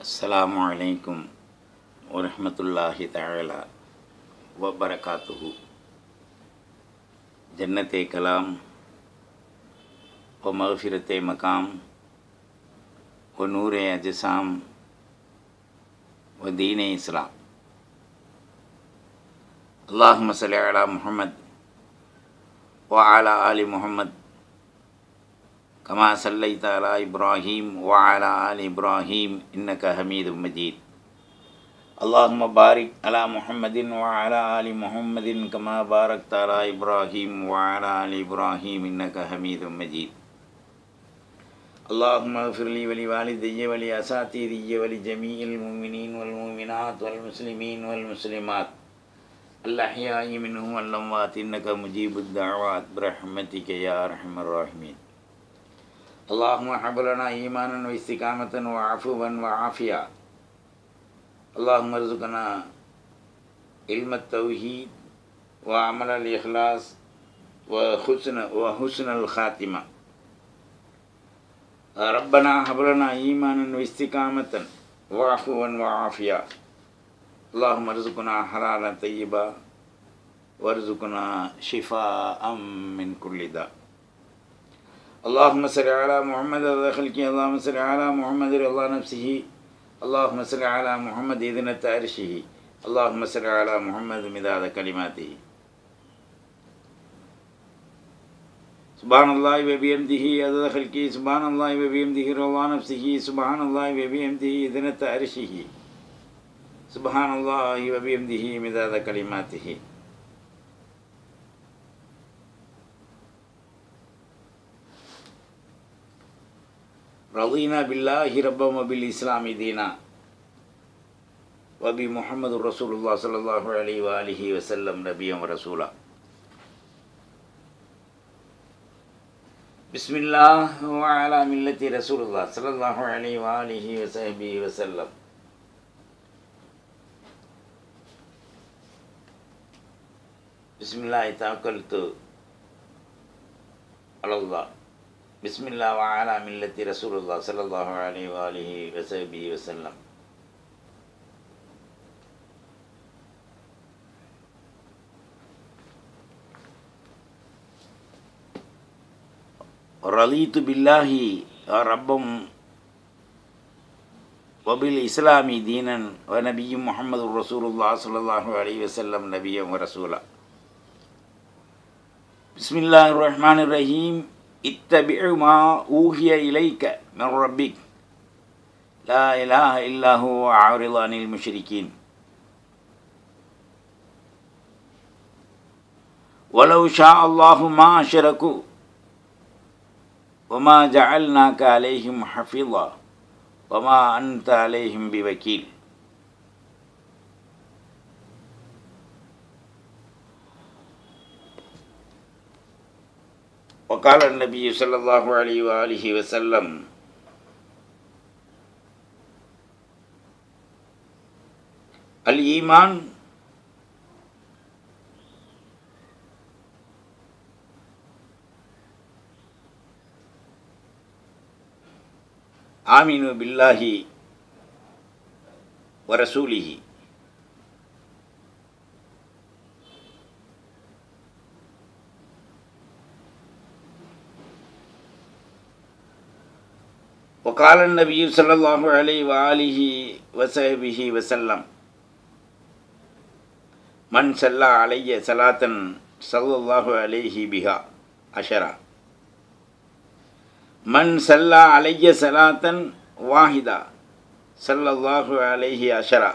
அஸ்ஸலாமு அலைக்கும் வரஹ்மத்துல்லாஹி தஆலா வபரகாத்துஹு ஜன்னத்தே கலாம் வ மஃபிரத்தே மகாம் வ நூரே அஜசாம் வ தீனே இஸ்லாம் அல்லாஹும்ம ஸல்லி அலா முஹம்மத் வ அலா ஆலி முஹம்மத் كما صليت على إبراهيم وعلى آل إبراهيم إنك حميد مجيد اللهم بارك على محمد وعلى آل محمد كما باركت على إبراهيم وعلى آل إبراهيم إنك حميد مجيد اللهم اغفر لي ولوالدي ولأساتذتي ولجميع المؤمنين والمؤمنات والمسلمين والمسلمات الأحياء منهم والأموات إنك مجيب الدعوات برحمتك يا أرحم الراحمين اللهم حب لنا إيمانا واستقامة وعفوا وعافية اللهم ارزقنا علم التوحيد وعمل الإخلاص وحسن وحسن الخاتمة ربنا هب لنا إيمانا واستقامة وعفوا وعافية اللهم ارزقنا حلالا طيبا وارزقنا شفاء من كل داء اللهم صل على محمد رضا خلقه اللهم صل على محمد رضا نفسه اللهم صل على محمد إذنة عرشه اللهم صل على محمد مداد كلماته سبحان الله وبحمده عدد خلقه سبحان الله وبحمده رضا نفسه سبحان الله وبحمده إذنة عرشه سبحان الله وبحمده مداد كلماته رضينا بالله ربا وبالإسلام دينا وبمحمد رسول الله صلى الله عليه وآله وسلم نبيا ورسولا بسم الله وعلى ملة رسول الله صلى الله عليه وآله وصحبه وسلم بسم الله توكلت على الله بسم الله وعلى ملة رسول الله صلى الله عليه وآله وصحبه وسلم رضيت بالله ربا وبالإسلام دينا ونبي محمد رسول الله صلى الله عليه وسلم نبيا ورسولا بسم الله الرحمن الرحيم اتبع ما أوحي إليك من ربك لا إله إلا هو أعرض عن المشركين ولو شاء الله ما أشركوا وما جعلناك عليهم حفيظا وما أنت عليهم بوكيل وقال النبي صلى الله عليه وآله وسلم الإيمان آمنوا بالله ورسوله وقال النبي صلى الله عليه وآله وصحبه وسلم من صلى علي صلاة صلى الله عليه بها عشرة من صلى علي صلاة واحدة صلى الله عليه عشرة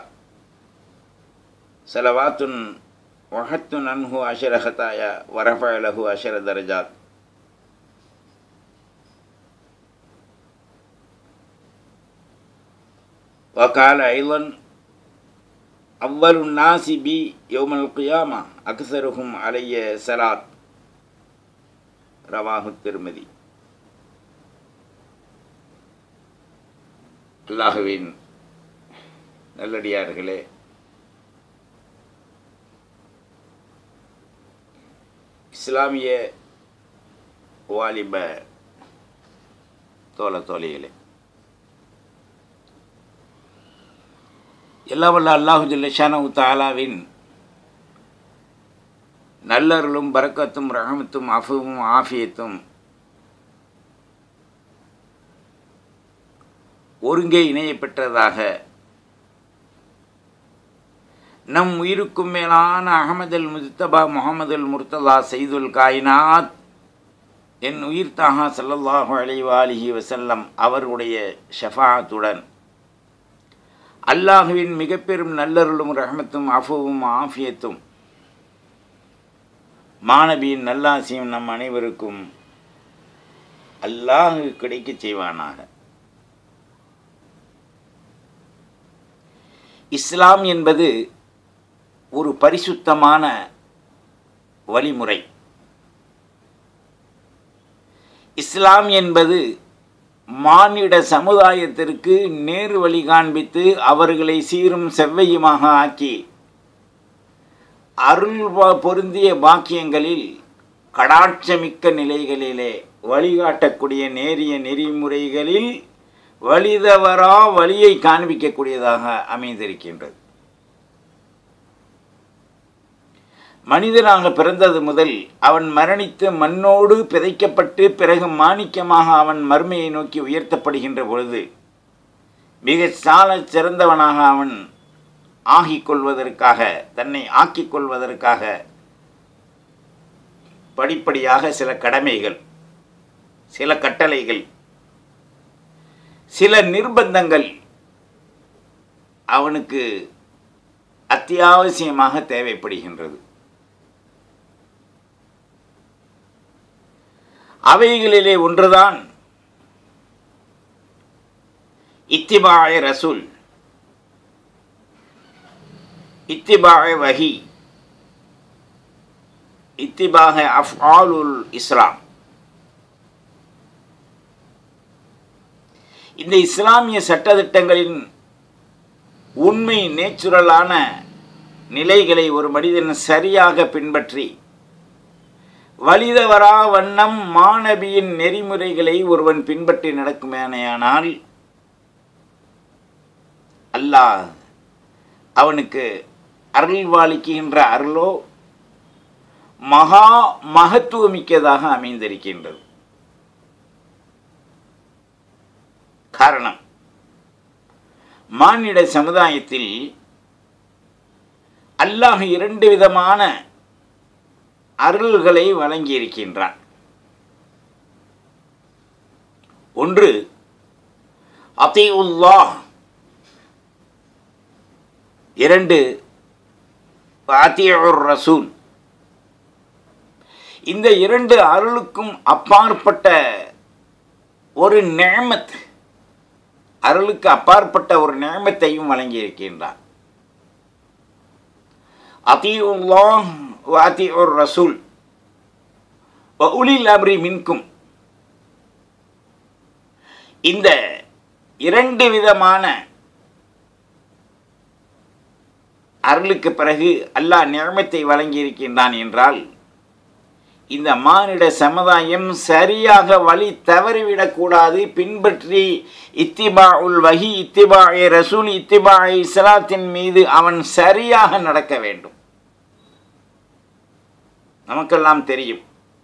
صلوات وحت عنه عشر خطايا ورفع له عشر درجات وقال أيضا أول الناس بي يوم القيامة أكثرهم علي صلاة رواه الترمذي அல்லாஹுவின் நல்லடியார்களே இஸ்லாமிய வாலிப தோழ தோழிகளே எல்லாம் வல்ல அல்லாஹு ஜல்லஷானு தாலாவின் நல்லருளும் பரக்கத்தும் ரஹமத்தும் அஃபுவும் ஆஃபியத்தும் ஒருங்கே இணைய பெற்றதாக நம் உயிருக்கும் மேலான அகமதுல் முஜ்தபா முகமதுல் முர்த்தலா செய்துல் காயினாத் என் உயிர் தாகா சல்லல்லாஹு அலைவாலிஹி வசல்லம் அவருடைய ஷஃபாத்துடன் அல்லாஹுவின் மிக பெரும் நல்லருளும் ரஹமத்தும் அஃபுவும் ஆஃபியத்தும் மாணவியின் நல்லாசியும் நம் அனைவருக்கும் அல்லாஹு கிடைக்கச் செய்வானாக இஸ்லாம் என்பது ஒரு பரிசுத்தமான வழிமுறை இஸ்லாம் என்பது மானிட சமுதாயத்திற்கு நேரு வழி காண்பித்து அவர்களை சீரும் செவ்வையுமாக ஆக்கி அருள் பொருந்திய பாக்கியங்களில் கடாட்சமிக்க நிலைகளிலே வழிகாட்டக்கூடிய நேரிய நெறிமுறைகளில் வழிதவரா வழியை காண்பிக்கக்கூடியதாக அமைந்திருக்கின்றது மனிதனாக பிறந்தது முதல் அவன் மரணித்து மண்ணோடு பிதைக்கப்பட்டு பிறகு மாணிக்கமாக அவன் மர்மையை நோக்கி உயர்த்தப்படுகின்ற பொழுது மிக சால சிறந்தவனாக அவன் ஆகிக் கொள்வதற்காக தன்னை ஆக்கிக் கொள்வதற்காக படிப்படியாக சில கடமைகள் சில கட்டளைகள் சில நிர்பந்தங்கள் அவனுக்கு அத்தியாவசியமாக தேவைப்படுகின்றது அவைகளிலே ஒன்றுதான் இத்திபாய ரசூல் இத்திபாக வஹி இத்திபாக அஃஆலுல் இஸ்லாம் இந்த இஸ்லாமிய சட்டத்திட்டங்களின் உண்மை நேச்சுரலான நிலைகளை ஒரு மனிதன் சரியாக பின்பற்றி வலிதவரா வண்ணம் மாணவியின் நெறிமுறைகளை ஒருவன் பின்பற்றி நடக்குமேனையானால் அல்லாஹ் அவனுக்கு அருள்வாளிக்குகின்ற அருளோ மகா மகத்துவமிக்கதாக அமைந்திருக்கின்றது காரணம் மானிட சமுதாயத்தில் அல்லாஹ் இரண்டு விதமான அருள்களை வழங்கியிருக்கின்றான் ஒன்று அத்தியுல்லாஹ் இரண்டு அத்தியுர் ரசூல் இந்த இரண்டு அருளுக்கும் அப்பாற்பட்ட ஒரு நேமத் அருளுக்கு அப்பாற்பட்ட ஒரு நேமத்தையும் வழங்கியிருக்கின்றான் அத்தியுல்லாஹ் வாத்தியுர் ரசூல் உலில் அம்ரி மின்கும் இந்த இரண்டு விதமான அருளுக்கு பிறகு அல்லாஹ் நியமத்தை வழங்கியிருக்கின்றான் என்றால் இந்த மானிட சமுதாயம் சரியாக வழி தவறிவிடக்கூடாது பின்பற்றி இத்திபா உல் வகி இத்திபாயை ரசூல் இத்திபாயை இஸ்லாத்தின் மீது அவன் சரியாக நடக்க வேண்டும் நமக்கெல்லாம் தெரியும்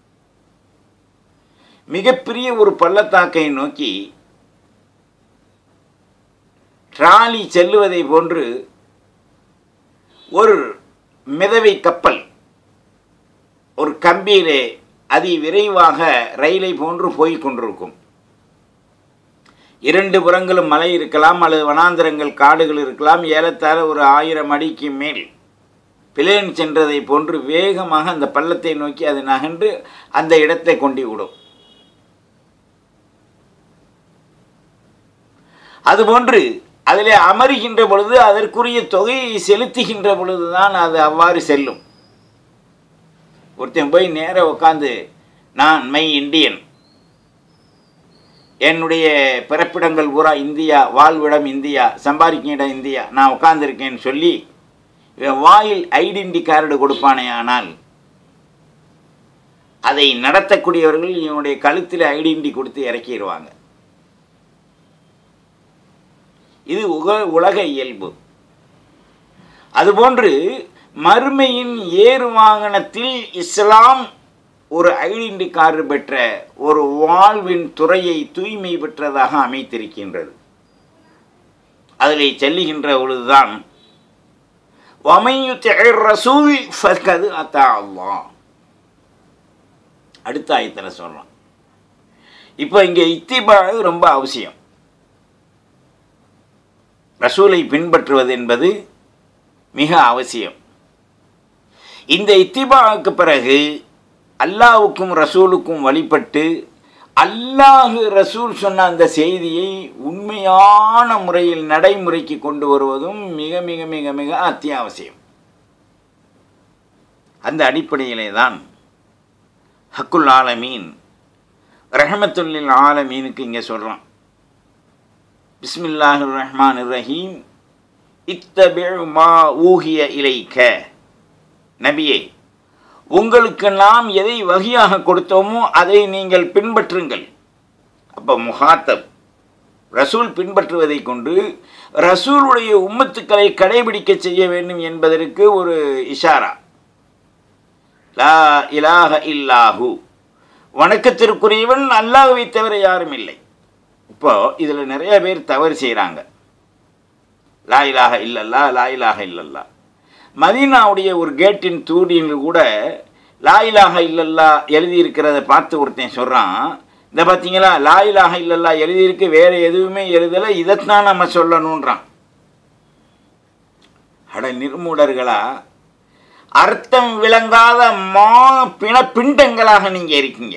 மிகப்பெரிய ஒரு பள்ளத்தாக்கை நோக்கி ட்ராலி செல்லுவதை போன்று ஒரு மிதவை கப்பல் ஒரு கம்பியிலே அதி விரைவாக ரயிலை போன்று போய் கொண்டிருக்கும் இரண்டு புறங்களும் மலை இருக்கலாம் அல்லது வனாந்திரங்கள் காடுகள் இருக்கலாம் ஏலத்தாழ ஒரு ஆயிரம் அடிக்கு மேல் பிளேன் சென்றதை போன்று வேகமாக அந்த பள்ளத்தை நோக்கி அது நகன்று அந்த இடத்தை கொண்டு விடும் அதுபோன்று அதில் அமருகின்ற பொழுது அதற்குரிய தொகையை செலுத்துகின்ற பொழுதுதான் அது அவ்வாறு செல்லும் ஒருத்தன் போய் நேராக உட்காந்து நான் மை இந்தியன் என்னுடைய பிறப்பிடங்கள் பூரா இந்தியா வாழ்விடம் இந்தியா சம்பாதிக்கும் இடம் இந்தியா நான் உட்காந்துருக்கேன்னு சொல்லி இவன் வாயில் ஐடென்டி கார்டு கொடுப்பானே ஆனால் அதை நடத்தக்கூடியவர்கள் இவனுடைய கழுத்தில் ஐடென்டி கொடுத்து இறக்கிடுவாங்க இது உக உலக இயல்பு அதுபோன்று மறுமையின் ஏறு வாகனத்தில் இஸ்லாம் ஒரு ஐடென்டி கார்டு பெற்ற ஒரு வாழ்வின் துறையை தூய்மை பெற்றதாக அமைத்திருக்கின்றது அதில் செல்லுகின்ற பொழுதுதான் வமையுத்த ரசூல் ஃபர்கது அத்தா அல்லாஹ் அடுத்த ஆயத்தில் சொல்கிறான் இப்போ இங்கே இத்திபா ரொம்ப அவசியம் ரசூலை பின்பற்றுவது என்பது மிக அவசியம் இந்த இத்திபாவுக்கு பிறகு அல்லாவுக்கும் ரசூலுக்கும் வழிபட்டு அல்லாஹு ரசூல் சொன்ன அந்த செய்தியை உண்மையான முறையில் நடைமுறைக்கு கொண்டு வருவதும் மிக மிக மிக மிக அத்தியாவசியம் அந்த அடிப்படையிலே தான் ஹக்குல் ஆலமீன் ரஹமத்துல்லில் ஆலமீனுக்கு இங்கே சொல்கிறான் பிஸ்மில்லாஹு ரஹ்மான் ரஹீம் இத்தபிழ் மா ஊகிய இலைக்க நபியே உங்களுக்கு நாம் எதை வகையாக கொடுத்தோமோ அதை நீங்கள் பின்பற்றுங்கள் அப்போ முகாத்தப் ரசூல் பின்பற்றுவதை கொண்டு ரசூலுடைய உம்மத்துக்களை கடைபிடிக்க செய்ய வேண்டும் என்பதற்கு ஒரு இஷாரா லா இலாஹ இல்லாஹு வணக்கத்திற்குரியவன் அல்லாஹுவை தவிர யாரும் இல்லை இப்போ இதில் நிறைய பேர் தவறு செய்கிறாங்க லா இலாஹ இல்லல்லா லா இலாஹ இல்லல்லா மதீனாவுடைய ஒரு கேட்டின் தூடியில் கூட லா இலாஹ இல்லல்லா எழுதியிருக்கிறத பார்த்து ஒருத்தன் சொல்கிறான் இந்த பார்த்தீங்களா லா இலாஹ இல்லல்லா எழுதியிருக்கு வேறு எதுவுமே எழுதலை இதைத்தான் நம்ம சொல்லணுன்றான் அட நிர்மூடர்களா அர்த்தம் விளங்காத மா பிண பிண்டங்களாக நீங்கள் இருக்கீங்க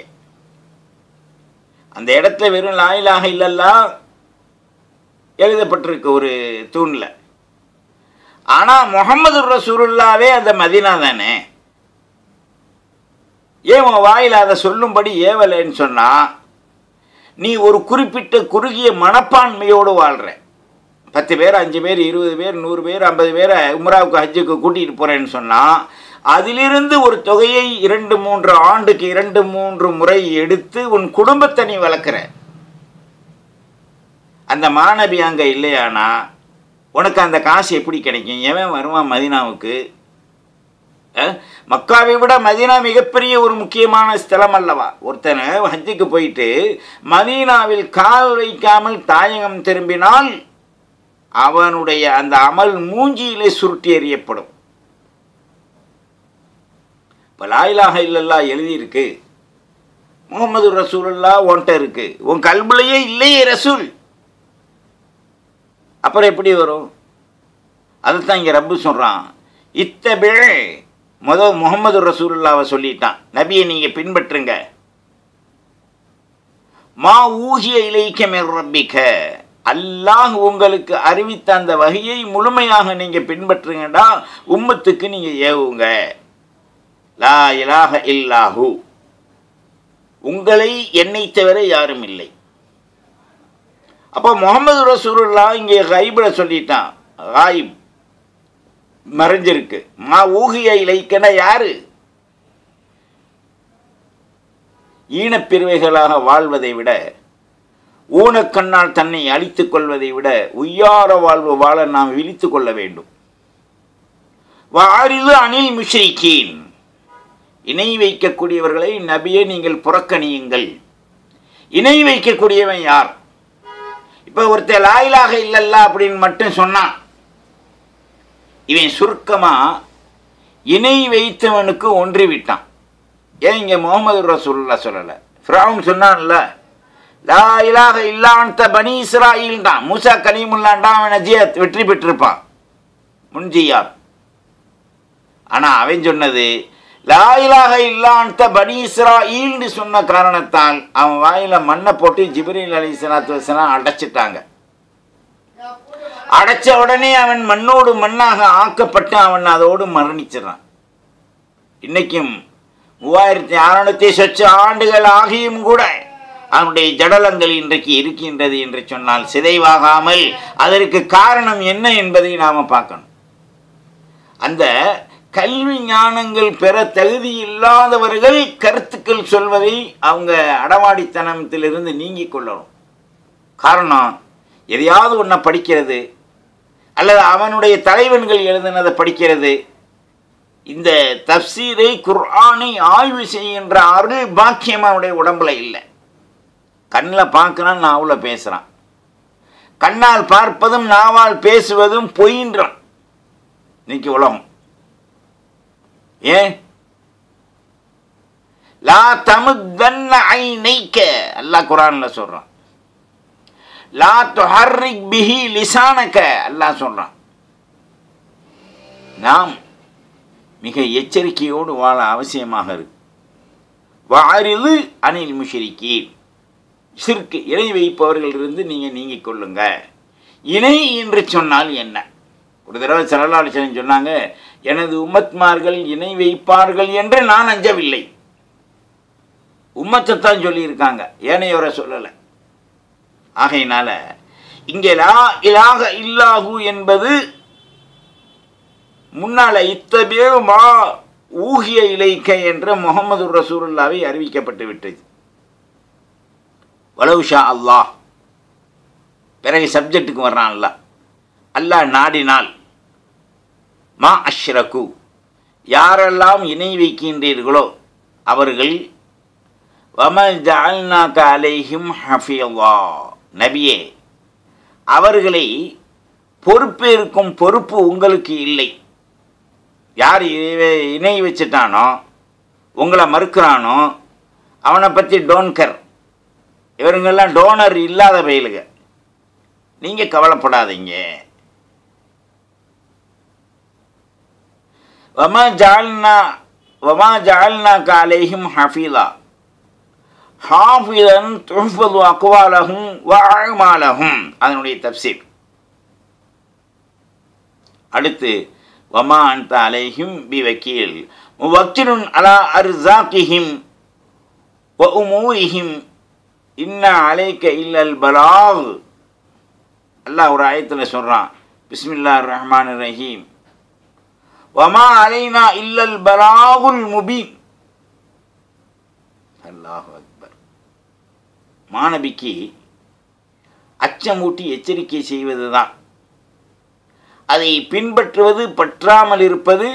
அந்த இடத்துல வெறும் லாயிலாக இல்லல்லா எழுதப்பட்டிருக்கு ஒரு தூணில் ஆனால் முகமது ரசூருல்லாவே அந்த மதினா தானே ஏன் உன் வாயில் அதை சொல்லும்படி ஏவலைன்னு சொன்னால் நீ ஒரு குறிப்பிட்ட குறுகிய மனப்பான்மையோடு வாழ்கிற பத்து பேர் அஞ்சு பேர் இருபது பேர் நூறு பேர் ஐம்பது பேரை உம்ராவுக்கு ஹஜ்ஜுக்கு கூட்டிகிட்டு போகிறேன்னு சொன்னால் அதிலிருந்து ஒரு தொகையை இரண்டு மூன்று ஆண்டுக்கு இரண்டு மூன்று முறை எடுத்து உன் குடும்பத்தை நீ வளர்க்குற அந்த மாணவி அங்கே இல்லையானா உனக்கு அந்த காசு எப்படி கிடைக்கும் எவன் வருவான் மதினாவுக்கு மக்காவை விட மதீனா மிகப்பெரிய ஒரு முக்கியமான ஸ்தலம் அல்லவா ஒருத்தனை ஹஜ்ஜுக்கு போயிட்டு மதீனாவில் கால் வைக்காமல் தாயகம் திரும்பினால் அவனுடைய அந்த அமல் மூஞ்சியிலே சுருட்டி எறியப்படும் இப்போ லாயிலாக இல்லல்லா எழுதியிருக்கு முகமது ரசூலுல்லா உன்ட்ட இருக்கு உன் கல்புலையே இல்லையே ரசூல் அப்புறம் எப்படி வரும் அதுதான் இங்கே ரப்பு சொல்கிறான் இத்தபே முதல் முகமது ரசூலுல்லாவை சொல்லிட்டான் நபியை நீங்கள் பின்பற்றுங்க மா ஊகிய இலைக்க ரப்பிக்க அல்லாஹ் உங்களுக்கு அறிவித்த அந்த வகையை முழுமையாக நீங்கள் பின்பற்றுங்கடா உம்மத்துக்கு நீங்கள் ஏவுங்க லா இலாக இல்லாஹு உங்களை என்னை தவிர யாரும் இல்லை அப்போ முகமது ரசூலுல்லா இங்கே கைபில் சொல்லிட்டான் காயிப் மறைஞ்சிருக்கு மா ஊகிய இலைக்கன யாரு ஈனப்பிரிவைகளாக வாழ்வதை விட ஊனக்கண்ணால் தன்னை அழித்துக் கொள்வதை விட உய்யார வாழ்வு வாழ நாம் விழித்து கொள்ள வேண்டும் வாரிது அணில் முஷ்ரிக்கீன் இணை வைக்கக்கூடியவர்களை நபியை நீங்கள் புறக்கணியுங்கள் இணை வைக்கக்கூடியவன் யார் இப்போ ஒருத்தர் லாயிலாக இல்லல்ல அப்படின்னு மட்டும் சொன்னான் இவன் சுருக்கமாக இணை வைத்தவனுக்கு ஒன்றி விட்டான் ஏன் இங்கே முகமது ரசூல்லா சொல்லலை ஃப்ராவும் சொன்னான்ல லா இலாக இல்லான்த பனி இஸ்ராயில் தான் மூசா கலீமுல்லான்டா அவன் நஜியத் வெற்றி பெற்றிருப்பான் முன்ஜியார் ஆனால் அவன் சொன்னது லா இலாக இல்லான்த பனி இஸ்ராயில்னு சொன்ன காரணத்தால் அவன் வாயில் மண்ணை போட்டு ஜிப்ரீல் அலி சலாத்து வசலாம் அடைச்சிட்டாங்க அடைச்ச உடனே அவன் மண்ணோடு மண்ணாக ஆக்கப்பட்டு அவன் அதோடு மரணிச்சிடறான் இன்னைக்கும் மூவாயிரத்தி அறுநூத்தி சொச்ச ஆண்டுகள் ஆகியும் கூட அவனுடைய ஜடலங்கள் இன்றைக்கு இருக்கின்றது என்று சொன்னால் சிதைவாகாமல் அதற்கு காரணம் என்ன என்பதை நாம் பார்க்கணும் அந்த கல்வி ஞானங்கள் பெற தகுதி இல்லாதவர்கள் கருத்துக்கள் சொல்வதை அவங்க அடவாடித்தனத்திலிருந்து நீங்கிக் கொள்ளணும் காரணம் எதையாவது ஒன்றை படிக்கிறது அல்லது அவனுடைய தலைவன்கள் எழுதினதை படிக்கிறது இந்த தப்சீரை குர்ஆனை ஆய்வு செய்கின்ற அருள் பாக்கியம் அவனுடைய உடம்புல இல்லை கண்ணில் பார்க்குறான் நாவில் பேசுகிறான் கண்ணால் பார்ப்பதும் நாவால் பேசுவதும் பொயின்றான் இன்னைக்கு உலகம் ஏன் லா தமுத்தன்ன ஐனைக்க அல்லாஹ் குரான்ல சொல்றான் லா துஹர்ரிக் பிஹி லிசானக அல்லாஹ் சொல்றான் நாம் மிக எச்சரிக்கையோடு வாழ அவசியமாக இருக்கு வாரிது அனில் முஷரிக்கீன் சிற்கு இணை வைப்பவர்களிலிருந்து நீங்கள் நீங்கிக் கொள்ளுங்க இணை என்று சொன்னால் என்ன ஒரு தடவை சரலாலோசனை சொன்னாங்க எனது உம்மத்மார்கள் இணை வைப்பார்கள் என்று நான் அஞ்சவில்லை உம்மத்தை தான் சொல்லியிருக்காங்க ஏனையோரை சொல்லலை ஆகையினால இங்கே லா இலாக இல்லாஹு என்பது முன்னால இத்தபே மா ஊகிய இலைக்க என்ற முகமது ரசூலுல்லாவை அறிவிக்கப்பட்டு விட்டது வலவுஷா அல்லாஹ் பிறகு சப்ஜெக்ட்டுக்கு வர்றான் அல்ல அல்லாஹ் நாடினால் மா அஷ்ரகு யாரெல்லாம் இணை வைக்கின்றீர்களோ அவர்கள் வமல் ஜால்னாக்க அலைஹிம் ஹஃபியல்லா நபியே அவர்களை பொறுப்பேற்கும் பொறுப்பு உங்களுக்கு இல்லை யார் இவை- இணை வச்சுட்டானோ உங்களை மறுக்கிறானோ அவனை பற்றி டோன்கர் இவருங்கெல்லாம் டோனர் இல்லாத பயிலுங்க நீங்கள் கவலைப்படாதீங்க வமா ஜால்னா வமா ஜால்னா காலேஹிம் ஹஃபீலா ஹாஃபிதன் துஹ்பது அக்வாலஹும் வஅமாலஹும் அதனுடைய தப்சீர் அடுத்து வமா அன்த அலைஹிம் பி வக்கீல் முவக்கிலுன் அலா அர்சாக்கிஹிம் வ உமூரிஹிம் இன்ன அலைக்க இல்லல் பலாக் அல்லாஹ் ஒரு ஆயத்தில் சொல்கிறான் பிஸ்மில்லாஹ் ரஹ்மான் ரஹீம் வமா அலைனா இல்லல் பலாகுல் முபீன் அல்லாஹ் அக்பர் மாணவிக்கு அச்சமூட்டி எச்சரிக்கை செய்வது தான் அதை பின்பற்றுவது பற்றாமல் இருப்பது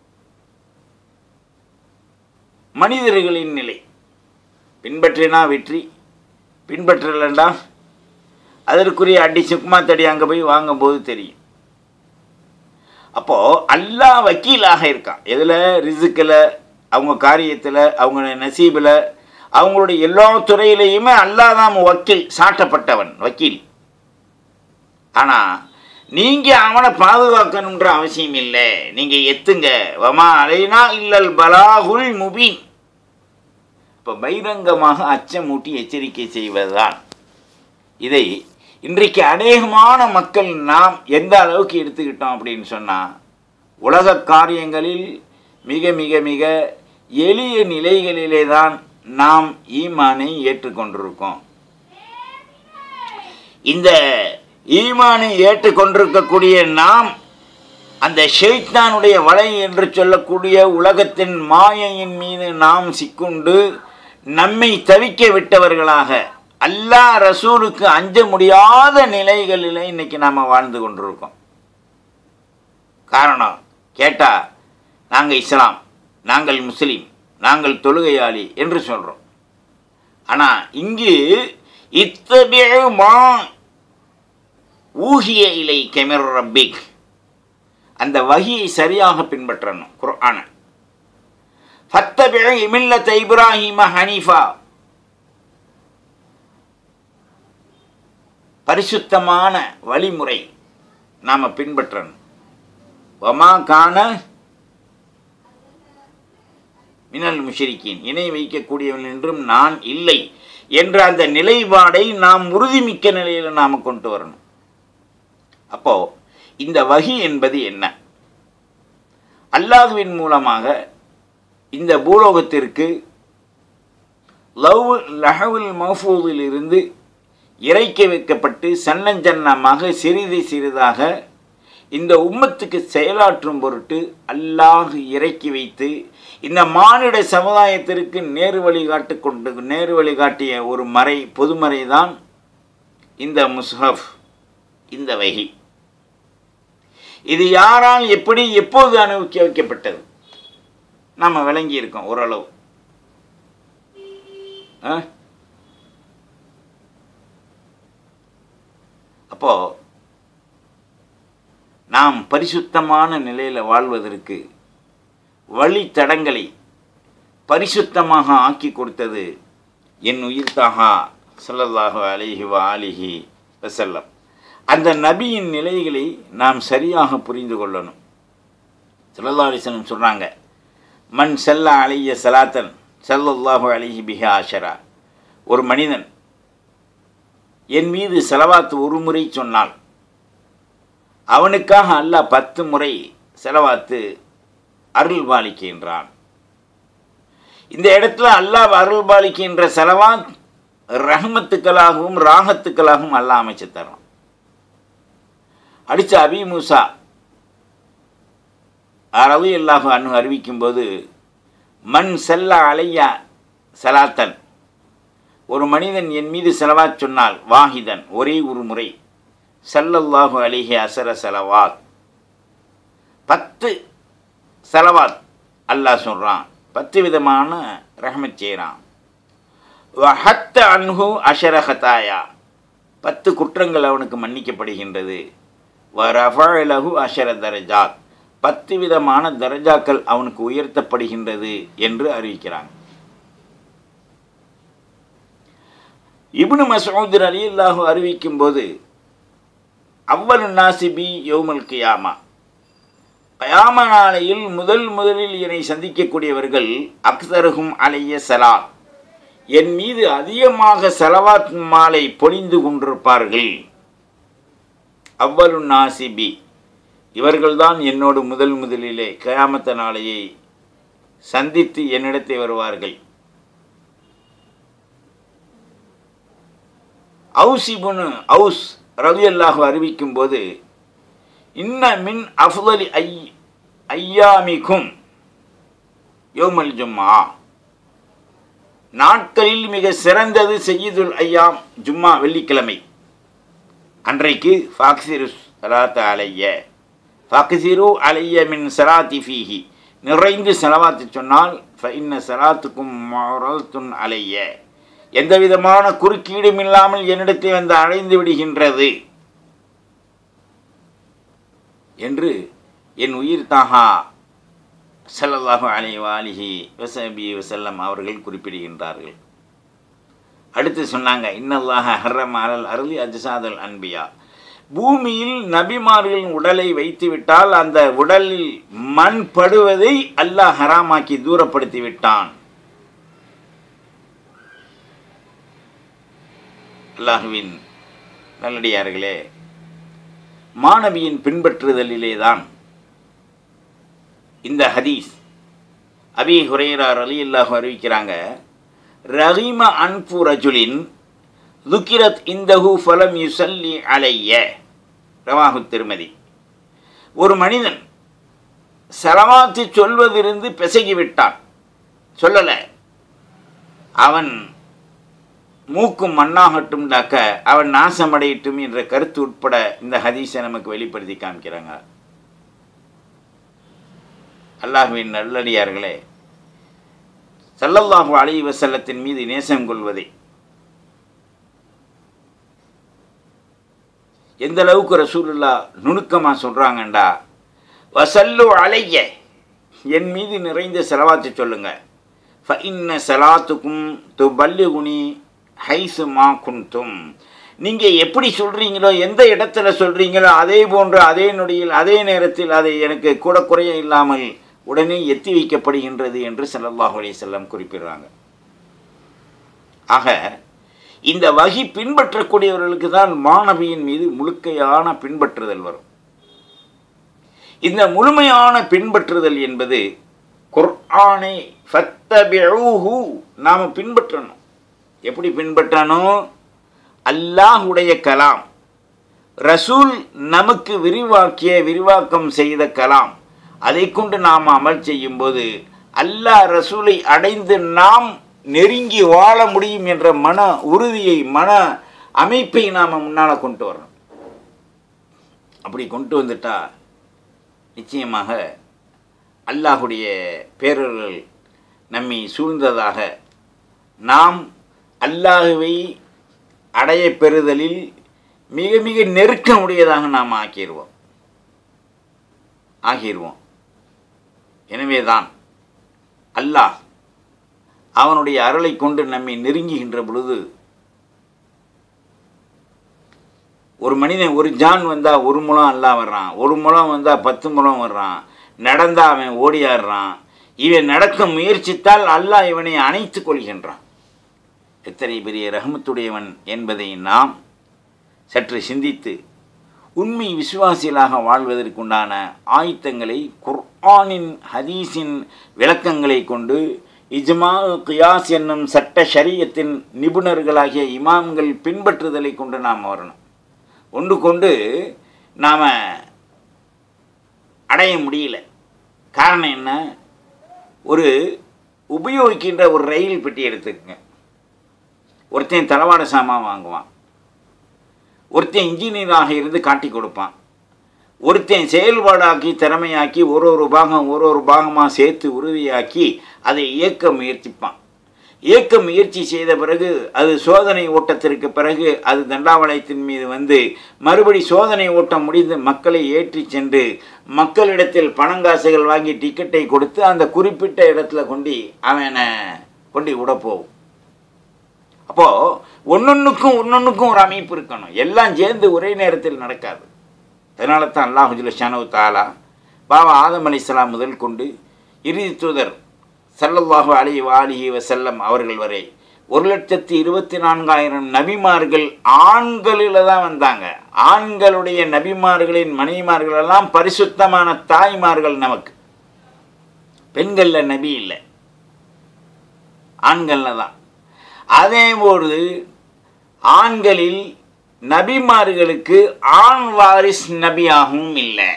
மனிதர்களின் நிலை பின்பற்றினா வெற்றி பின்பற்றலண்டா அதற்குரிய அடி சுக்மா தடி அங்கே போய் வாங்கும்போது தெரியும் அப்போது அல்லாஹ் வக்கீலாக இருக்கான் எதில் ரிசுக்கில் அவங்க காரியத்தில் அவங்க நசீபில் அவங்களுடைய எல்லா துறையிலையுமே அல்லாஹ் தான் வக்கீல் சாட்டப்பட்டவன் வக்கீல் ஆனால் நீங்கள் அவனை பாதுகாக்கணுன்ற அவசியம் இல்லை நீங்கள் எத்துங்க வமா அலைனா இல்லல் பலாகுல் முபீன் இப்போ பகிரங்கமாக அச்சமூட்டி எச்சரிக்கை செய்வதுதான் இதை இன்றைக்கு அநேகமான மக்கள் நாம் எந்த அளவுக்கு எடுத்துக்கிட்டோம் அப்படின்னு சொன்னால் உலக காரியங்களில் மிக மிக மிக எளிய நிலைகளிலே தான் நாம் ஈமானை ஏற்றுக்கொண்டிருக்கோம் இந்த ஈமானை ஏற்றுக்கொண்டிருக்கக்கூடிய நாம் அந்த ஷெய்தானுடைய வலை என்று சொல்லக்கூடிய உலகத்தின் மாயையின் மீது நாம் சிக்குண்டு நம்மை தவிக்க விட்டவர்களாக அல்லாஹ் ரசூலுக்கு அஞ்ச முடியாத நிலைகளில் இன்னைக்கு நாம் வாழ்ந்து கொண்டிருக்கோம் காரணம் கேட்டால் நாங்கள் இஸ்லாம் நாங்கள் முஸ்லீம் நாங்கள் தொழுகையாளி என்று சொல்கிறோம் ஆனால் இங்கு இத்தபிய மா ஊகிய இலை கெமிர் ரப்பிக் அந்த வகியை சரியாக பின்பற்றணும் குர்ஆன ஃபத்தபிய இமில்லத்த இப்ராஹிம ஹனீஃபா பரிசுத்தமான வழிமுறை நாம் பின்பற்றணும் வமா கான மினல் முஷரிக்கின் இணை வைக்கக்கூடியவன் என்றும் நான் இல்லை என்ற அந்த நிலைப்பாடை நாம் உறுதிமிக்க நிலையில் நாம் கொண்டு வரணும் அப்போ இந்த வகி என்பது என்ன அல்லாஹுவின் மூலமாக இந்த பூலோகத்திற்கு லவ் லஹவுல் மஹ்ஃபூதில் இருந்து இறைக்க வைக்கப்பட்டு சன்னஞ்சன்னமாக சிறிது சிறிதாக இந்த உம்மத்துக்கு செயலாற்றும் பொருட்டு அல்லாஹ் இறக்கி வைத்து இந்த மானிட சமுதாயத்திற்கு நேரு வழிகாட்டு கொண்டு நேரு வழிகாட்டிய ஒரு மறை பொதுமறை தான் இந்த முஸ்ஹப் இந்த வகி இது யாரால் எப்படி எப்போது அனுபவிக்க வைக்கப்பட்டது நம்ம விளங்கி இருக்கோம் ஓரளவு ஆ? அப்போ நாம் பரிசுத்தமான நிலையில் வாழ்வதற்கு வழித்தடங்களை பரிசுத்தமாக ஆக்கி கொடுத்தது என் உயிர் தாகா ஸல்லல்லாஹு அலைஹி வ ஆலிஹி வஸல்லம் அந்த நபியின் நிலைகளை நாம் சரியாக புரிந்து கொள்ளணும் ஸல்லல்லாஹு அலைஹி வஸல்லம் சொல்கிறாங்க மண் செல்ல அலைய சலாத்தன் ஸல்லல்லாஹு அலைஹி பிஹா ஆஷரா ஒரு மனிதன் என் மீது செலவாத்து ஒரு முறை சொன்னால் அவனுக்காக அல்லாஹ் பத்து முறை செலவாத்து அருள் பாலிக்கின்றான் இந்த இடத்துல அல்லாஹ் அருள் பாலிக்கின்ற செலவாத் ரஹமத்துக்களாகவும் ராகத்துக்களாகவும் அல்லாஹ் அமைச்சு தரான் அடித்த அபி மூசா ரவி அல்லாஹு அனு அறிவிக்கும்போது மண் செல்ல அலையா சலாத்தன் ஒரு மனிதன் என் மீது செலவாத் சொன்னால் வாஹிதன் ஒரே ஒரு முறை சல்லல்லாஹு அலிஹி அசர செலவாத் பத்து செலவாத் அல்லாஹ் சொல்கிறான் பத்து விதமான ரஹமத் செய்கிறான் வஹத்த அன்ஹு அஷர ஹதாயா பத்து குற்றங்கள் அவனுக்கு மன்னிக்கப்படுகின்றது வ ரஃபலஹு அஷர தரஜாத் பத்து விதமான தரஜாக்கள் அவனுக்கு உயர்த்தப்படுகின்றது என்று அறிவிக்கிறாங்க இப்னு மசூத் அலி அல்லாஹு அறிவிக்கும் போது அவ்வளு நாசிபி யோமல் கியாமா கயாம நாளையில் முதல் முதலில் என்னை சந்திக்கக்கூடியவர்கள் அக்தருகும் அலைய சலாத் என் மீது அதிகமாக செலவாத் மாலை பொழிந்து கொண்டிருப்பார்கள் அவ்வளு நாசிபி இவர்கள்தான் என்னோடு முதல் முதலிலே கயாமத்த நாளையை சந்தித்து என்னிடத்தை வருவார்கள் அவுசிபுனு அவுஸ் ரவி அல்லாஹு அறிவிக்கும் போது இன்ன மின் அஃதலி ஐ ஐயாமிக்கும் யோமல் ஜும்மா நாட்களில் மிக சிறந்தது செய்யுதுல் ஐயாம் ஜும்மா வெள்ளிக்கிழமை அன்றைக்கு ஃபாக்சிரு சலாத்த அலைய ஃபாக்சிரு அலைய மின் சலாத்தி ஃபீஹி நிறைந்து செலவாத்து சொன்னால் இன்ன சலாத்துக்கும் மரத்துன் அலைய எந்த விதமான குறுக்கீடும் இல்லாமல் என்னிடத்தை வந்து அடைந்து விடுகின்றது என்று என் உயிர் தாகா சல்லல்லாஹு அலி வாலிஹி வசபி வசல்லம் அவர்கள் குறிப்பிடுகின்றார்கள் அடுத்து சொன்னாங்க இன்னல்லாஹ ஹர்ரம் அலல் அருளி அஜசாதல் அன்பியா பூமியில் நபிமார்களின் உடலை வைத்துவிட்டால் அந்த உடலில் மண் படுவதை அல்லாஹ் ஹராமாக்கி தூரப்படுத்தி விட்டான் அல்லாஹுவின் நல்லடியார்களே மாணவியின் பின்பற்றுதலிலே தான் இந்த ஹதீஸ் அபி ஹுரேரார் அலி அல்லாஹு அறிவிக்கிறாங்க ரஹீம அன்பு ரஜுலின் துக்கிரத் இந்தஹு ஃபலம் யுசல்லி அலைய ரவாஹு திருமதி ஒரு மனிதன் செலவாத்து சொல்வதிலிருந்து பிசகி விட்டான் சொல்லலை அவன் மூக்கும் மண்ணாகட்டும்டாக்க அவன் நாசமடையட்டும் என்ற கருத்து உட்பட இந்த ஹதீஸை நமக்கு வெளிப்படுத்தி காமிக்கிறாங்க அல்லாஹுவின் நல்லடியார்களே சல்லல்லாஹு அலி வசல்லத்தின் மீது நேசம் கொள்வதை எந்த அளவுக்கு ரசூலுல்லா நுணுக்கமாக சொல்கிறாங்கண்டா வசல்லு அலைய என் மீது நிறைந்த செலவாத்து சொல்லுங்க ஃப இன்ன செலாத்துக்கும் து பல்லுகுனி ஹைசு மா குன்தும் நீங்கள் எப்படி சொல்கிறீங்களோ எந்த இடத்துல சொல்கிறீங்களோ அதே போன்று அதே நொடியில் அதே நேரத்தில் அதை எனக்கு கூட குறைய இல்லாமல் உடனே எத்தி வைக்கப்படுகின்றது என்று ஸல்லல்லாஹு அலைஹி செல்லம் குறிப்பிடுறாங்க ஆக இந்த வகி பின்பற்றக்கூடியவர்களுக்கு தான் மாணவியின் மீது முழுக்கையான பின்பற்றுதல் வரும் இந்த முழுமையான பின்பற்றுதல் என்பது குர்ஆனை ஃபத்தபிஊஹு நாம் பின்பற்றணும் எப்படி பின்பற்றணும் அல்லாஹுடைய கலாம் ரசூல் நமக்கு விரிவாக்கிய விரிவாக்கம் செய்த கலாம் அதை கொண்டு நாம் அமல் செய்யும்போது அல்லாஹ் ரசூலை அடைந்து நாம் நெருங்கி வாழ முடியும் என்ற மன உறுதியை மன அமைப்பை நாம் முன்னால் கொண்டு வரணும் அப்படி கொண்டு வந்துட்டா நிச்சயமாக அல்லாஹுடைய பேரர்கள் நம்மை சூழ்ந்ததாக நாம் அல்லாஹுவை அடைய பெறுதலில் மிக மிக நெருக்கமுடையதாக நாம் ஆக்கிடுவோம் ஆகிடுவோம் எனவேதான் அல்லாஹ் அவனுடைய அருளை கொண்டு நம்மை நெருங்குகின்ற பொழுது ஒரு மனிதன் ஒரு ஜான் வந்தால் ஒரு முழம் அல்லா வர்றான் ஒரு முழம் வந்தால் பத்து முழம் வர்றான் நடந்தால் அவன் ஓடியாடுறான் இவன் நடக்க முயற்சித்தால் அல்லாஹ் இவனை அணைத்து கொள்கின்றான் எத்தனை பெரிய ரஹமத்துடையவன் என்பதை நாம் சற்று சிந்தித்து உண்மை விசுவாசிகளாக வாழ்வதற்குண்டான ஆயத்தங்களை குர்ஆனின் ஹதீஸின் விளக்கங்களை கொண்டு இஜ்மா கியாஸ் என்னும் சட்ட ஷரியத்தின் நிபுணர்களாகிய இமாம்கள் பின்பற்றுதலை கொண்டு நாம் வரணும் ஒன்று கொண்டு நாம் அடைய முடியல காரணம் என்ன ஒரு உபயோகிக்கின்ற ஒரு ரயில் பெட்டி எடுத்துக்கங்க ஒருத்தன் தளவாட சாமான் வாங்குவான் ஒருத்தன் இன்ஜினியராக இருந்து காட்டி கொடுப்பான் ஒருத்தன் செயல்பாடாக்கி திறமையாக்கி ஒரு ஒரு பாகம் ஒரு ஒரு பாகமாக சேர்த்து உறுதியாக்கி அதை இயக்க முயற்சிப்பான் இயக்க முயற்சி செய்த பிறகு அது சோதனை ஓட்டத்திற்கு பிறகு அது தண்டாவளயத்தின் மீது வந்து மறுபடி சோதனை ஓட்டம் முடிந்து மக்களை ஏற்றி சென்று மக்களிடத்தில் பணங்காசுகள் வாங்கி டிக்கெட்டை கொடுத்து அந்த குறிப்பிட்ட இடத்துல கொண்டு அவனை கொண்டு விட போகும் அப்போது ஒன்னொன்றுக்கும் ஒன்னொன்றுக்கும் ஒரு அமைப்பு இருக்கணும் எல்லாம் சேர்ந்து ஒரே நேரத்தில் நடக்காது அதனால தான் அல்லாஹுஜுல ஷானு தாலா பாபா ஆதம் அலி இஸ்லாம் முதல் கொண்டு இறுதி தூதர் சல்லல்லாஹு அலி வாலிஹி வசல்லம் அவர்கள் வரை ஒரு லட்சத்தி இருபத்தி நான்காயிரம் நபிமார்கள் ஆண்களில் தான் வந்தாங்க ஆண்களுடைய நபிமார்களின் மனைவிமார்கள் எல்லாம் பரிசுத்தமான தாய்மார்கள் நமக்கு பெண்களில் நபி இல்லை ஆண்களில் தான் அதேபோது ஆண்களில் நபிமார்களுக்கு ஆண் வாரிஸ் நபியாகவும் இல்லை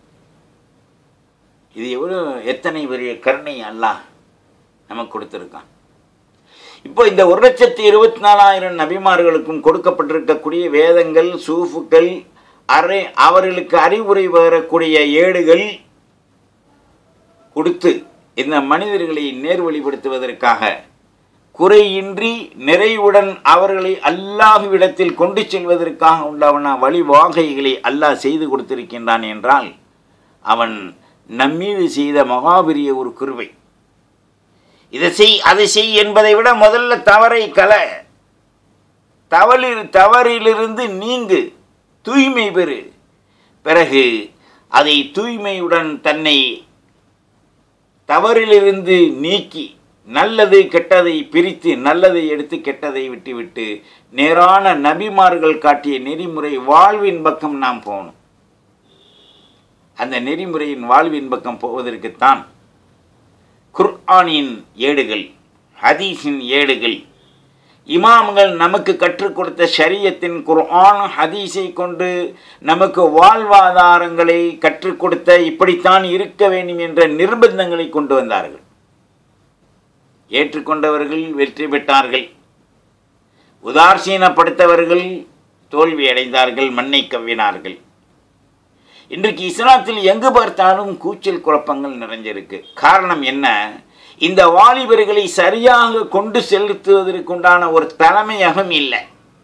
இது எவ்வளோ எத்தனை பெரிய கருணை அல்லாஹ் நமக்கு கொடுத்துருக்கான் இப்போ இந்த ஒரு லட்சத்தி இருபத்தி நாலாயிரம் நபிமார்களுக்கும் கொடுக்கப்பட்டிருக்கக்கூடிய வேதங்கள் சூஃபுக்கள் அறை அவர்களுக்கு அறிவுரை வரக்கூடிய ஏடுகள் கொடுத்து இந்த மனிதர்களை நேர்வழிப்படுத்துவதற்காக குறையின்றி நிறைவுடன் அவர்களை அல்லாஹுவிடத்தில் கொண்டு செல்வதற்காக உண்டாவன வழிவாகைகளை அல்லாஹ் செய்து கொடுத்திருக்கின்றான் என்றால் அவன் நம்மீது செய்த மகாபெரிய ஒரு குருவை இதை செய் அதை செய் என்பதை விட முதல்ல தவறை கல தவறில் தவறிலிருந்து நீங்கு தூய்மை பெறு பிறகு அதை தூய்மையுடன் தன்னை தவறிலிருந்து நீக்கி நல்லது கெட்டதை பிரித்து நல்லதை எடுத்து கெட்டதை விட்டுவிட்டு நேரான நபிமார்கள் காட்டிய நெறிமுறை வாழ்வின் பக்கம் நாம் போகணும் அந்த நெறிமுறையின் வாழ்வின் பக்கம் போவதற்குத்தான் குர்ஆனின் ஏடுகள் ஹதீஸின் ஏடுகள் இமாம்கள் நமக்கு கற்றுக் கொடுத்த ஷரியத்தின் குர்ஆன் ஹதீஸை கொண்டு நமக்கு வாழ்வாதாரங்களை கற்றுக் கொடுத்த இப்படித்தான் இருக்க வேண்டும் என்ற நிர்பந்தங்களை கொண்டு வந்தார்கள் ஏற்றுக்கொண்டவர்கள் வெற்றி பெற்றார்கள் உதாசீனப்படுத்தவர்கள் தோல்வி அடைந்தார்கள் மண்ணை கவ்வினார்கள் இன்றைக்கு இஸ்லாத்தில் எங்கு பார்த்தாலும் கூச்சல் குழப்பங்கள் நிறைஞ்சிருக்கு காரணம் என்ன இந்த வாலிபர்களை சரியாக கொண்டு செலுத்துவதற்குண்டான ஒரு தலைமையகம் இல்லை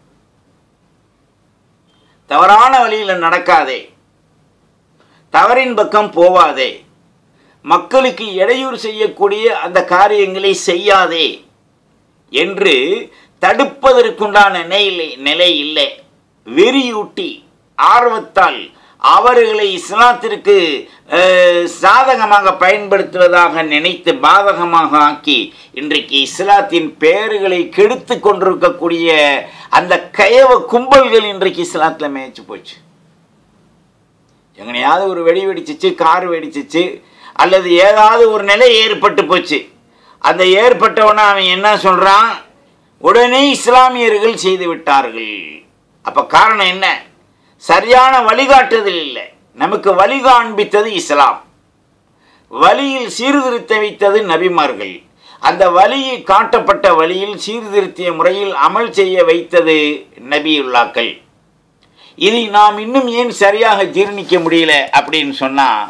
தவறான வழியில் நடக்காதே தவறின் பக்கம் போவாதே மக்களுக்கு இடையூறு செய்யக்கூடிய அந்த காரியங்களை செய்யாதே என்று தடுப்பதற்குண்டான நிலை நிலை இல்லை வெறியூட்டி ஆர்வத்தால் அவர்களை இஸ்லாத்திற்கு சாதகமாக பயன்படுத்துவதாக நினைத்து பாதகமாக ஆக்கி இன்றைக்கு இஸ்லாத்தின் பெயர்களை கெடுத்து கொண்டிருக்கக்கூடிய அந்த கயவ கும்பல்கள் இன்றைக்கு இஸ்லாத்தில் மேய்ச்சி போச்சு எங்கனையாவது ஒரு வெடி வெடிச்சிச்சு கார் வெடிச்சிச்சு அல்லது ஏதாவது ஒரு நிலை ஏற்பட்டு போச்சு அந்த ஏற்பட்டவன அவன் என்ன சொல்கிறான் உடனே இஸ்லாமியர்கள் செய்து விட்டார்கள் அப்போ காரணம் என்ன சரியான வழிகாட்டுதல் இல்லை நமக்கு வழி காண்பித்தது இஸ்லாம் வழியில் சீர்திருத்த வைத்தது நபிமார்கள் அந்த வழியை காட்டப்பட்ட வழியில் சீர்திருத்திய முறையில் அமல் செய்ய வைத்தது நபியுல்லாக்கள் இதை நாம் இன்னும் ஏன் சரியாக ஜீர்ணிக்க முடியல அப்படின்னு சொன்னால்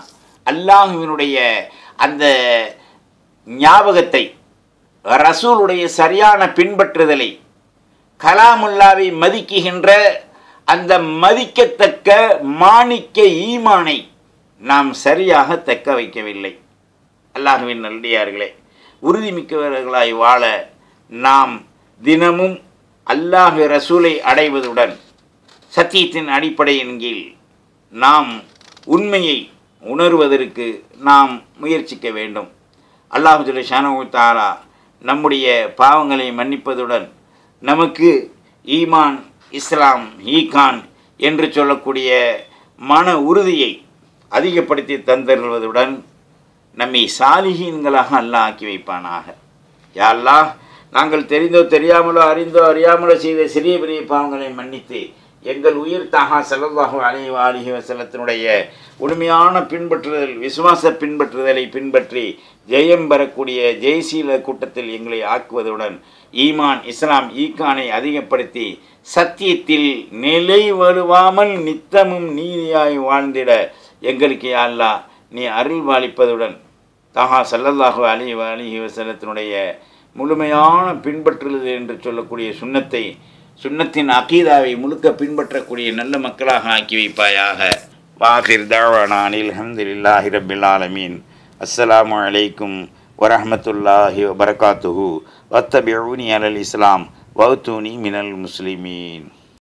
அல்லாஹுவினுடைய அந்த ஞாபகத்தை ரசூலுடைய சரியான பின்பற்றுதலை கலாமுல்லாவை மதிக்குகின்ற அந்த மதிக்கத்தக்க மாணிக்க ஈமானை நாம் சரியாக தக்க வைக்கவில்லை அல்லாஹுவின் நல்லடியார்களே உறுதிமிக்கவர்களாய் வாழ நாம் தினமும் அல்லாஹ் ரசூலை அடைவதுடன் சத்தியத்தின் அடிப்படையின் கீழ் நாம் உண்மையை உணர்வதற்கு நாம் முயற்சிக்க வேண்டும் அல்லாஹு ஜல்ல ஷானு தாலா நம்முடைய பாவங்களை மன்னிப்பதுடன் நமக்கு ஈமான் இஸ்லாம் ஈகான் என்று சொல்லக்கூடிய மன உறுதியை அதிகப்படுத்தி தந்தருவதுடன் நம்மை சாலிகீன்களாக அல்லாஹ் ஆக்கி வைப்பானாக யா அல்லாஹ் நாங்கள் தெரிந்தோ தெரியாமலோ அறிந்தோ அறியாமலோ செய்த சிறிய பெரிய பாவங்களை மன்னித்து எங்கள் உயிர் தாகா செல்லல்லாஹு அலைஹி அலிஹி வசல்லத்தினுடைய உண்மையான பின்பற்றுதல் விசுவாச பின்பற்றுதலை பின்பற்றி ஜெயம் பெறக்கூடிய ஜெயசீல கூட்டத்தில் எங்களை ஆக்குவதுடன் ஈமான் இஸ்லாம் ஈக்கானை அதிகப்படுத்தி சத்தியத்தில் நிலை வருவாமல் நித்தமும் நீதியாய் வாழ்ந்திட எங்களுக்கு யா அல்லாஹ் நீ அருள் பாலிப்பதுடன் தாகா சல்லல்லாஹு அலி அலிஹி வசல்லத்தினுடைய முழுமையான பின்பற்றுவது என்று சொல்லக்கூடிய சுண்ணத்தை சுண்ணத்தின் அகீதாவை முழுக்க பின்பற்றக்கூடிய நல்ல மக்களாக ஆக்கி வைப்பாயாக வாஹிர் தாவானானில் அஹமதுல்லாஹி ரபில் ஆலமீன் அஸ்ஸலாமு அலைக்கும் வரஹமத்துல்லாஹி வபரகாத்துஹு வத்தபியூனி அலல் இஸ்லாம் வௌத்தூனி மினல் முஸ்லிமீன்